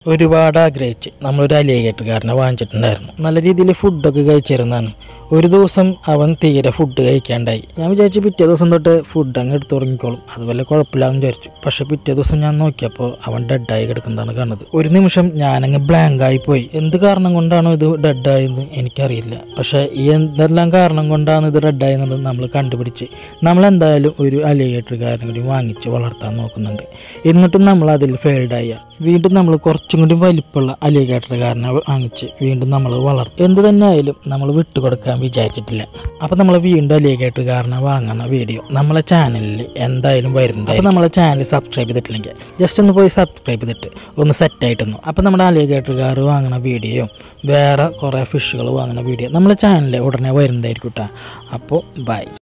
ഒരുപാട് ആഗ്രഹിച്ച് നമ്മളൊരു അലിയേറ്ററുകാരനെ വാങ്ങിച്ചിട്ടുണ്ടായിരുന്നു നല്ല രീതിയിൽ ഫുഡൊക്കെ കഴിച്ചിരുന്നതാണ് ഒരു ദിവസം അവൻ തീരെ ഫുഡ് കഴിക്കാണ്ടായി ഞാൻ വിചാരിച്ചു പിറ്റേ ദിവസം തൊട്ട് ഫുഡ് അങ്ങ് എടുത്ത് തുടങ്ങിക്കോളും അതുപോലെ കുഴപ്പമില്ലാന്ന് വിചാരിച്ചു പക്ഷെ പിറ്റേ ദിവസം ഞാൻ നോക്കിയപ്പോൾ അവൻ ഡെഡായി കിടക്കുന്നതാണ് കാണുന്നത് ഒരു നിമിഷം ഞാനങ്ങ് ബ്ലാങ്ക് ആയി പോയി എന്ത് കാരണം കൊണ്ടാണോ ഇത് ഡെഡായെന്ന് എനിക്കറിയില്ല പക്ഷേ ഈ എന്തെല്ലാം കാരണം കൊണ്ടാണ് ഇത് ഡെഡായെന്നുള്ളത് നമ്മൾ കണ്ടുപിടിച്ച് നമ്മൾ എന്തായാലും ഒരു അലിയേറ്ററുകാരൻ കൂടി വാങ്ങിച്ച് വളർത്താൻ നോക്കുന്നുണ്ട് എന്നിട്ടും നമ്മൾ അതിൽ ഫെയിൽഡായ വീണ്ടും നമ്മൾ കുറച്ചും കൂടി വലിപ്പമുള്ള അലിഗേറ്ററുകാരനെ വാങ്ങിച്ച് വീണ്ടും നമ്മൾ വളർത്തും എന്ത് തന്നെ ആയാലും നമ്മൾ വിട്ടുകൊടുക്കാൻ വിചാരിച്ചിട്ടില്ല അപ്പോൾ നമ്മൾ വീണ്ടും അലിഗേറ്ററുകാരനെ വാങ്ങുന്ന വീഡിയോ നമ്മളെ ചാനലിൽ എന്തായാലും വരുന്നത് അപ്പോൾ നമ്മളെ ചാനൽ സബ്സ്ക്രൈബ് ചെയ്തിട്ടില്ലെങ്കിൽ ജസ്റ്റ് ഒന്ന് പോയി സബ്സ്ക്രൈബ് ചെയ്തിട്ട് ഒന്ന് സെറ്റായിട്ടൊന്നു അപ്പോൾ നമ്മുടെ അലിഗേറ്ററുകാർ വാങ്ങുന്ന വീഡിയോയും വേറെ കുറേ ഫിഷുകൾ വാങ്ങുന്ന വീഡിയോ നമ്മളെ ചാനലിൽ ഉടനെ വരുന്നതായിരിക്കും കേട്ടോ അപ്പോൾ ബൈ